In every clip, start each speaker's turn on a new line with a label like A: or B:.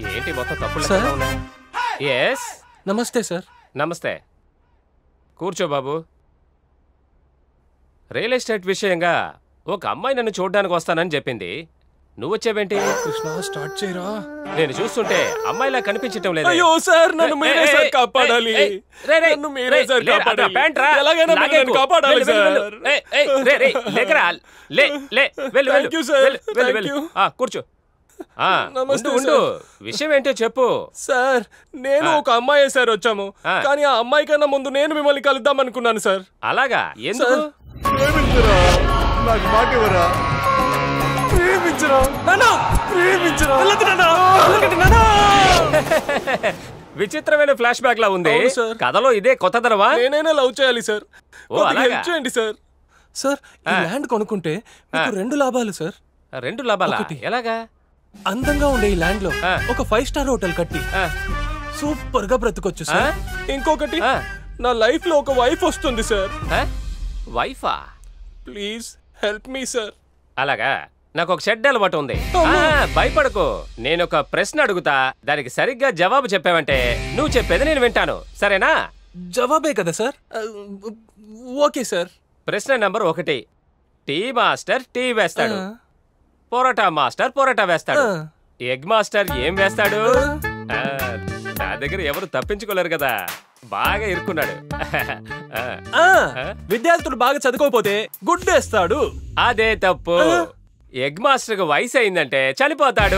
A: ఏంటి మొత్తం తప్పులు
B: సార్?
A: ఎస్
B: నమస్తే సార్
A: నమస్తే కూర్చో బాబు రియల్ ఎస్టేట్ విషయంగా ఒక అమ్మాయి నన్ను చూడడానికి వస్తానని చెప్పింది నువ్వు వచ్చావేంటి
B: కృష్ణ స్టార్ట్ చేయరా
A: నేను చూస్తుంటే అమ్మాయిలా కనిపించటం లేదు
B: అయ్యో సార్ నన్ను మీరే సార్ కాపాడాలి నన్ను మీరే సార్ కాపాడాలి ఎలాగైనా మీరు నన్ను కాపాడాలి సార్
A: లే లే వెళ్ళు వెళ్ళు
B: Thank you, sir.
A: వెళ్ళు, వెళ్ళు,
B: Thank
A: వెళ్ళు.
B: you.
A: ఆ, కూర్చో ఆ,
B: నమస్తే,
A: ఉండు ఉండు విషయం ఏంటో చెప్పు
B: సార్ నేను ఒక అమ్మాయి సార్ వచ్చాము
A: ఆ.
B: కానీ ఆ అమ్మాయి కన్నా ముందు నేను మిమ్మల్ని కలుద్దాం అనుకున్నాను సార్
A: అలాగా ఎందుకు
B: సార్ ప్రేమించరా నాకు మాట ఇవ్వరా ప్రేమించరా నాన్న ప్రేమించరా వెళ్ళదు నాన్న వెళ్ళకండి నాన్న
A: విచిత్రమైన ఫ్లాష్ బ్యాక్ లా ఉంది
B: అవును, సార్.
A: కథలో ఇదే కొత్తదనవా
B: నేనైనా లవ్ చేయాలి సార్
A: ఓ,
B: కొద్దిగా
A: అలాగా?
B: హెల్ప్ చేయండి సార్ సార్ ఈ
A: ఆ.
B: ల్యాండ్ కొనుక్కుంటే మీకు రెండు లాభాలు సార్
A: రెండు లాభాలా
B: ఒకటి.
A: ఎలాగా
B: అందంగా ఉండే ఈ ల్యాండ్ లో
A: ఆ.
B: ఒక ఫైవ్ స్టార్ హోటల్ కట్టి
A: ఆ,
B: సూపర్ గా బ్రతకొచ్చు సార్
A: ఆ?
B: ఇంకొకటి
A: ఆ.
B: నా లైఫ్ లో ఒక వైఫ్ వస్తుంది సార్
A: ఆ? వైఫా
B: ప్లీజ్ హెల్ప్ మీ సార్
A: అలాగా నాకు ఒక షెడ్ అలవాటు ఉంది ఆ, భయపడకు నేను ఒక ప్రశ్న అడుగుతా దానికి సరిగ్గా జవాబు చెప్పావంటే నువ్వు చెప్పేది నేను వింటాను సరేనా
B: జవాబే కదా సార్ ఓకే సార్
A: ప్రశ్న నంబర్ ఒకటి టీ మాస్టర్ టీ వేస్తాడు
B: ఆ.
A: పొరోటా మాస్టర్ పొరోటా వేస్తాడు
B: ఆ.
A: ఎగ్ మాస్టర్ ఏం వేస్తాడు ఆ, నా దగ్గర ఎవరు తప్పించుకోలేరు కదా బాగా ఇరుక్కున్నాడు ఆ,
B: ఆ, విద్యార్థులు బాగా చదువుకోకపోతే గుడ్డేస్తాడు
A: అదే తప్పు ఎగ్ మాస్టర్ కు వయసు అయిందంటే చనిపోతాడు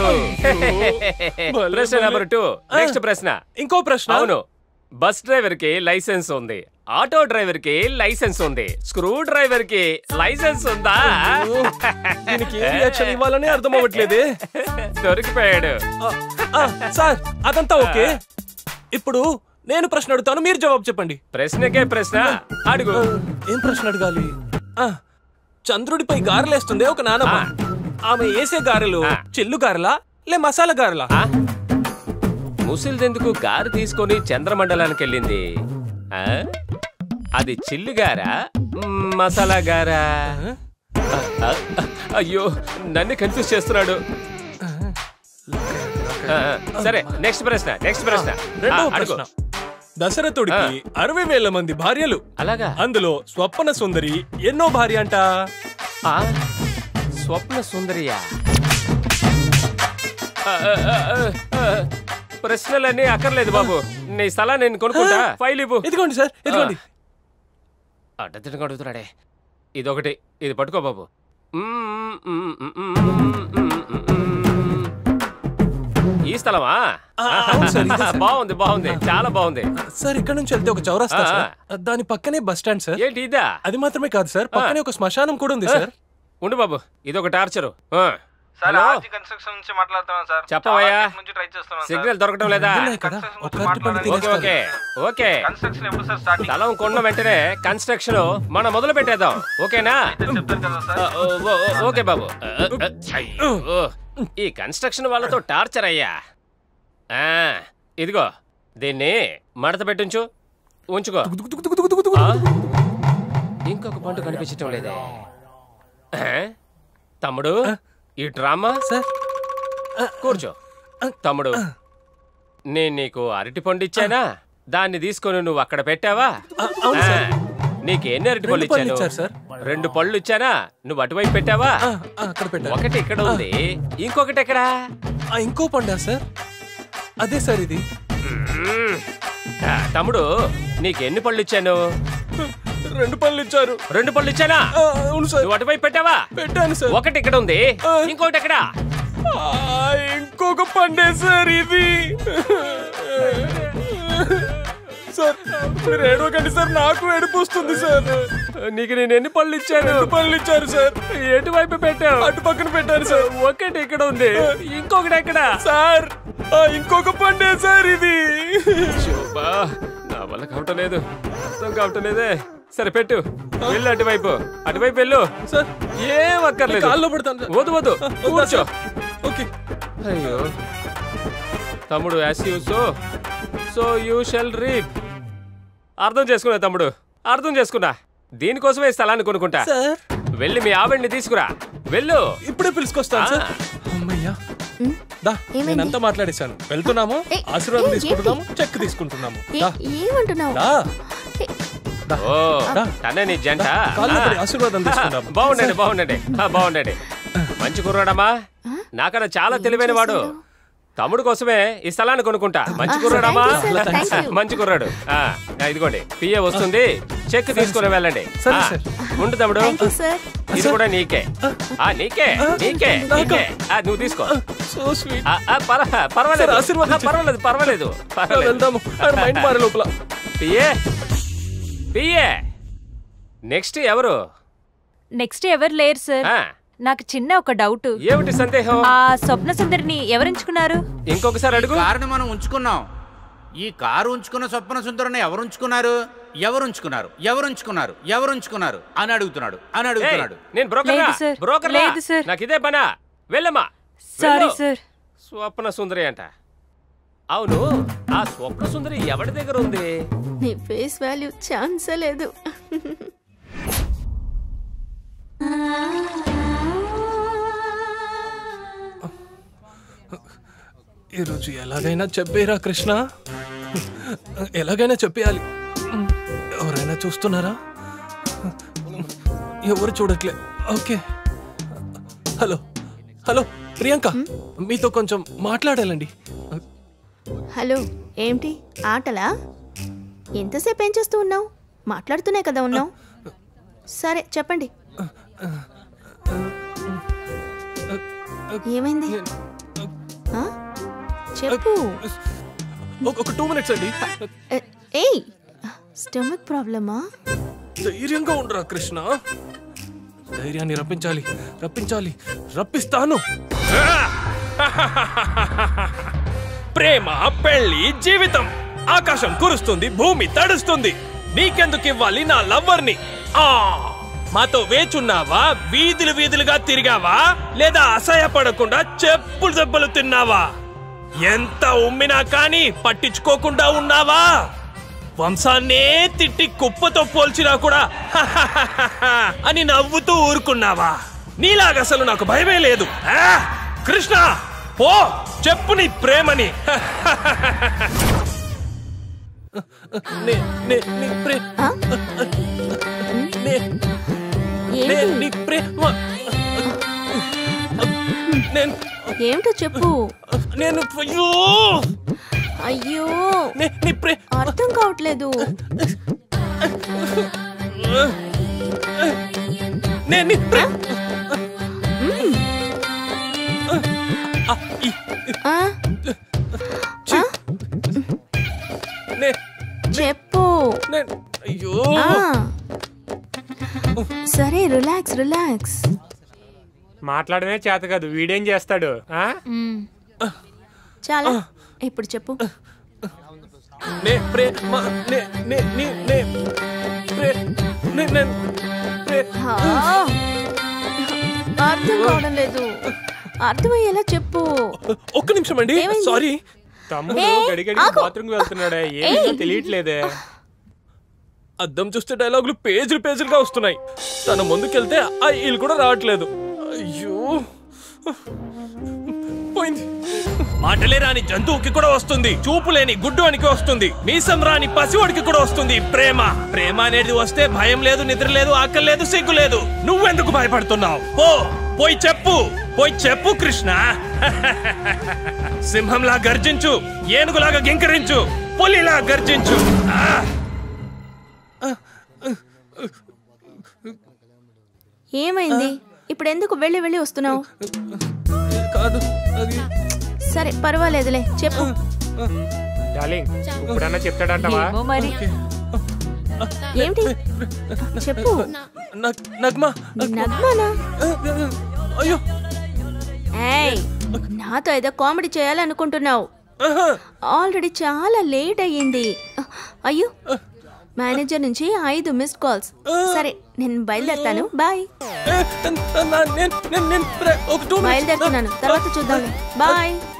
B: భలే,
A: ప్రశ్న
B: భలే.
A: నెంబర్ టూ నెక్స్ట్ ప్రశ్న
B: ఇంకో ప్రశ్న
A: అవును బస్ డ్రైవర్ కి లైసెన్స్ ఉంది ఆటో డ్రైవర్ కి లైసెన్స్ ఉంది స్క్రూ డ్రైవర్ కి లైసెన్స్ ఉందా
B: ఓ, దీనికి ఏ రియాక్షన్ ఇవ్వాలని అర్థం అవ్వట్లేదే
A: దొరికిపోయాడు
B: ఆ, ఆ, సార్ అదంతా ఓకే ఇప్పుడు నేను ప్రశ్న అడుగుతాను మీరు జవాబు చెప్పండి
A: ప్రశ్నకే ప్రశ్న అడుగు
B: ఆ, ఏం ప్రశ్న అడగాలి ఆ, చంద్రుడిపై గారెలేస్తుంది ఒక నానమ్మ ఆమె వేసే గారెలు
A: ఆ.
B: చిల్లు గారెలా లే మసాలా గారెలా
A: ఆ? ముసిల్దెందుకు కారు తీసుకొని చంద్రమండలానికి వెళ్ళింది ఆ? అది చిల్లుగారా మ్, మసాలా గారా ఆ, ఆ, అయ్యో నన్ను కన్ఫ్యూజ్ చేస్తున్నాడు ఆ, ఆ, సరే నెక్స్ట్ ప్రశ్న నెక్స్ట్ ప్రశ్న
B: రెండవ
A: ఆ, అడుగు.
B: ప్రశ్న దశరథుడికి అరవై వేల మంది భార్యలు
A: అలాగా
B: అందులో స్వప్న సుందరి ఎన్నో భార్య అంట
A: ఆ, స్వప్న సుందరియా ఆ, ఆ, ఆ, ఆ, ఆ, ప్రశ్నలన్నీ అక్కర్లేదు బాబు నీ స్థలాన్ని నేను కొనుక్కుంటా ఫైల్ ఇవ్వు
B: ఇదిగోండి సార్ ఇదిగోండి
A: అడ్డదినగా అడుగుతున్నాడే ఇదొకటి ఇది పట్టుకో బాబు ఈ స్థలమా
B: ఆ, అవును సార్, ఇదే సార్.
A: బాగుంది బాగుంది చాలా బాగుంది
B: సార్ ఇక్కడ నుంచి వెళ్తే ఒక చౌరస్తా
A: ఆ,
B: సార్ దాని పక్కనే బస్ స్టాండ్ సార్
A: ఏంటి ఇదా
B: అది మాత్రమే కాదు సార్ పక్కనే ఒక శ్మశానం కూడా ఉంది సార్
A: ఉండు బాబు ఇదొక టార్చరు ఆ.
C: సార్
A: హలో
C: ఆర్జీ కన్స్ట్రక్షన్ నుంచి మాట్లాడుతున్నాను సార్
A: చెప్పవయ్యా.
C: చాలా సేపు నుంచి ట్రై చేస్తున్నాను సార్
A: సిగ్నల్ దొరకటం లేదా
B: ఉన్నాయి కదా
C: కన్స్ట్రక్షన్
B: ఒక
C: గురించి
B: అరటి పండు
C: మాట్లాడాలి.
A: ఓకే
B: తినేస్తారు.
A: ఓకే ఓకే
C: కన్స్ట్రక్షన్ ఎప్పుడు సార్ స్టార్టింగ్
A: స్థలం కొన్న వెంటనే కన్స్ట్రక్షన్ మనం మొదలు పెట్టేద్దాం ఓకేనా
C: చెప్తారు కదా సార్
A: ఆ, ఓ, ఓ, ఓ, ఓకే బాబు ఆ, ఆ, అయ్యో. ఈ కన్స్ట్రక్షన్ వాళ్ళతో టార్చర్ అయ్యా ఆ, ఇదిగో దీన్ని మడత పెట్టించు ఉంచుకో ఆ? ఇంకొక పంట కనిపించటం లేదే ఆ? తమ్ముడు ఈ డ్రామా
B: సార్
A: కూర్చో తమ్ముడు నేను నీకు అరటి పండు ఇచ్చానా దాన్ని తీసుకొని నువ్వు అక్కడ పెట్టావా
B: ఆ, అవును
A: ఆ,
B: సార్
A: నీకు ఎన్ని అరటి పళ్ళు
B: రెండు పళ్ళు
A: ఇచ్చాను
B: ఇచ్చారు సార్.
A: రెండు పళ్ళు ఇచ్చానా నువ్వు అటువైపు పెట్టావా
B: ఆ, ఆ, అక్కడ పెట్టారు
A: ఒకటి ఇక్కడ ఉంది ఇంకొకటి ఎక్కడా
B: ఆ, ఇంకో పండా సార్ అదే సార్ ఇది
A: మ్మ్. ఆ, తమ్ముడు నీకు ఎన్ని పళ్ళు ఇచ్చాను
B: రెండు పళ్ళు ఇచ్చారు
A: రెండు పళ్ళు ఇచ్చానా
B: ఆ, అవును సార్
A: నువ్వు అటువైపు పెట్టావా
B: పెట్టాను సార్
A: ఒకటి ఇక్కడ ఉంది
B: ఆ.
A: ఇంకొకటి ఎక్కడా
B: ఆ, ఇంకొక పండే సార్ ఇది సార్ మీరు ఏడవకండి సార్ నాకు ఏడుపు వస్తుంది సార్
A: నీకు నేను ఎన్ని పళ్ళు ఇచ్చాను
B: రెండు పళ్ళు ఇచ్చారు సార్
A: ఎటువైపు పెట్టావు
B: అటు పక్కన పెట్టాను సార్
A: ఒకటి ఇక్కడ ఉంది ఇంకొకటి ఎక్కడా
B: సార్ ఆ, ఇంకొక పండే సార్ ఇది
A: శోభా నా వల్ల కావటం లేదు అర్థం కావటం లేదే సరే పెట్టు వెళ్ళు అటువైపు అటువైపు వెళ్ళు
B: సార్
A: ఏం అక్కర్లేదు
B: కాల్లో పడతాను సార్
A: వద్దు వద్దు
B: వద్దా
A: కూర్చో
B: సార్? ఓకే
A: అయ్యో తమ్ముడు as you so so you shall reap అర్థం చేసుకున్నా తమ్ముడు అర్థం చేసుకున్నా దీనికోసమే ఈ స్థలాన్ని కొనుక్కుంటా
B: సార్
A: వెళ్ళి మీ ఆవిడ్ని తీసుకురా వెళ్ళు
B: ఇప్పుడే పిలుచుకొస్తాను సార్
A: ఆ.
B: అమ్మయ్యా దా
D: ఏమైంది?
B: నేనంతా మాట్లాడేశాను వెళ్తున్నాము
D: ఏ,
B: ఆశీర్వాదం
D: ఏ,
B: తీసుకుంటున్నాము చెక్ తీసుకుంటున్నాము
D: ఏ-
B: దా
D: ఏమంటున్నావు
B: దా
D: ఏ,
A: ఓ
B: రా.
A: తనే నీ జంట
B: కాళ్ళు
A: ఆ.
B: పడి ఆశీర్వాదం తీసుకుందాం.
A: బాగుండండి బాగుండండి ఆ, బాగుండండి మంచి కుర్రాడమ్మా నాకన్నా చాలా తెలివైన వాడు తమ్ముడు కోసమే ఈ స్థలాన్ని కొనుక్కుంటా మంచి కుర్రాడమ్మా
D: thank you, sir, thank you.
A: మంచి కుర్రాడు ఆ, ఆ, ఇదిగోండి పిఏ వస్తుంది చెక్ తీసుకుని వెళ్ళండి
B: సరే,
A: ఆ,
B: సార్.
A: ఉండు తమ్ముడు
D: థ్యాంక్ యూ సార్
A: ఇది కూడా నీకే ఆ నీకే నీకే నీకే ఆ, నువ్వు తీసుకో
B: సో స్వీట్
A: ఆ, ఆ, పర్వ- పర్వాలేదు
B: సార్, ఆశీర్వాదం
A: ఆ, పర్వాలేదు పర్వాలేదు పర్వాలేదు
B: వెళ్దాము ఆయన మైండ్ మారే లోపల
A: పిఏ పిఏ నెక్స్ట్ ఎవరు
E: నెక్స్ట్ ఎవరు లేరు సార్
A: ఆ,
E: నాకు చిన్న ఒక డౌట్
A: ఏమిటి సందేహం
E: ఆ స్వప్న సుందరిని ఎవరించుకున్నారు
A: ఇంకొకసారి అడుగు
F: కారుని మనం ఉంచుకున్నాం ఈ కారు ఉంచుకున్న స్వప్న సుందరుని ఎవరు ఉంచుకున్నారు ఎవరు ఉంచుకున్నారు ఎవరు ఉంచుకున్నారు ఎవరు ఉంచుకున్నారు అని అడుగుతున్నాడు అని
A: ఏయ్,
F: అడుగుతున్నాడు
A: నేను బ్రోకర్
E: లేదు సార్.
A: బ్రోకర్
E: లేదు సార్.
A: నాకు ఇదే పనా వెళ్ళమ్మా
E: సారీ
A: వెళ్ళు.
E: సార్
A: స్వప్న సుందరి అంట అవును ఆ స్వప్న సుందరి ఎవరి దగ్గర ఉంది
D: నీ ఫేస్ వాల్యూ ఛాన్సే లేదు
B: ఈరోజు ఎలాగైనా చెప్పేరా కృష్ణ ఎలాగైనా చెప్పేయాలి ఎవరైనా చూస్తున్నారా ఎవరు చూడట్లే ఓకే హలో హలో ప్రియాంక మీతో కొంచెం మాట్లాడాలండి
D: హలో ఏంటి ఆటలా ఎంతసేపు ఏం చేస్తూ ఉన్నావు మాట్లాడుతూనే కదా ఉన్నావు సరే చెప్పండి ఏమైంది ఆ? చెప్పు
B: ఒక- ఒక టూ మినిట్స్ అండి
D: ఏ- ఏయ్ స్టమక్ ప్రాబ్లమా
B: ధైర్యంగా ఉండరా కృష్ణ ధైర్యాన్ని రప్పించాలి రప్పించాలి రప్పిస్తాను ప్రేమ పెళ్లి జీవితం ఆకాశం కురుస్తుంది భూమి తడుస్తుంది నీకెందుకు ఇవ్వాలి నా లవ్వర్ని ఆ మాతో వేచున్నావా వీధులు వీధులుగా తిరిగావా లేదా అసహ్యపడకుండా చెప్పులు దెబ్బలు తిన్నావా ఎంత ఉమ్మినా కానీ పట్టించుకోకుండా ఉన్నావా వంశాన్నే తిట్టి కుప్పతో పోల్చినా కూడా అని నవ్వుతూ ఊరుకున్నావా నీలాగా అసలు నాకు భయమే లేదు ఆ! కృష్ణ పో చెప్పు నీ ప్రేమని నే- నే- నీ ప్రే-
D: ఆ?
B: నే- నే-
D: ఏంటి
B: నీ ప్రేమ నేను
D: ఏమిటో చెప్పు
B: నేను అయ్యో
D: అయ్యో
B: నే- నీ ప్రే
D: అర్థం కావట్లేదు
B: నేను నీ ప్రే ఆ, ఈ,
D: ఆ?
B: చి. నే-
D: చెప్పు
B: నే- అయ్యో
D: ఆ. సరే రిలాక్స్ రిలాక్స్
G: మాట్లాడమే చేత కాదు వీడేం చేస్తాడు ఆ?
D: చాలా ఇప్పుడు చెప్పు
B: నే ప్రేమ నే నే నీ నే ప్రే నే నే ప్రే
D: ఆ. అర్థం కావడం లేదు అర్థమయ్యేలా చెప్పు
B: ఒక్క నిమిషం అండి
D: ఏమైంది?
B: సారీ
G: తమ్ముడు
D: ఏ,
G: గడిగడి
D: ఆగు.
G: బాత్రూమ్ వెళ్తున్నాడే ఏమో తెలియట్లేదే
B: అద్దం చూస్తే డైలాగులు పేజీలు పేజీలుగా వస్తున్నాయి తన ముందుకెళ్తే ఆ వీళ్ళు కూడా రావట్లేదు అయ్యో పోయింది మాటలే రాని జంతువుకి కూడా వస్తుంది చూపు లేని గుడ్డువానికి వస్తుంది మీసం రాని పసివాడికి కూడా వస్తుంది ప్రేమ ప్రేమ అనేది వస్తే భయం లేదు నిద్ర లేదు ఆకలి లేదు సిగ్గు లేదు నువ్వెందుకు భయపడుతున్నావు పో పోయి చెప్పు పోయి చెప్పు కృష్ణ సింహంలా గర్జించు ఏనుగులాగా గింకరించు పులిలా గర్జించు ఆ!
D: ఏమైంది ఇప్పుడు ఎందుకు వెళ్ళి వెళ్ళి వస్తున్నావు
B: కాదు అది
D: సరే పర్వాలేదులే చెప్పు
G: డార్లింగ్ ఇప్పుడన్నా చెప్తాడంటావా
E: ఏమో మరి
D: ఏంటి చెప్పు
B: నగ్- నగ్మా
D: నగ్మానా
B: అయ్యో
D: ఏయ్ నాతో ఏదో కామెడీ చేయాలనుకుంటున్నావు
B: ఆహా.
D: ఆల్రెడీ చాలా లేట్ అయ్యింది అయ్యో మేనేజర్ నుంచి ఐదు మిస్డ్ కాల్స్ సరే నేను బయలుదేరుతాను బాయ్
B: ఏ, నా- నేను నేను నేను ప్రే- ఒక టూ మినిట్స్
D: బయలుదేరుతున్నాను తర్వాత చూద్దాం బాయ్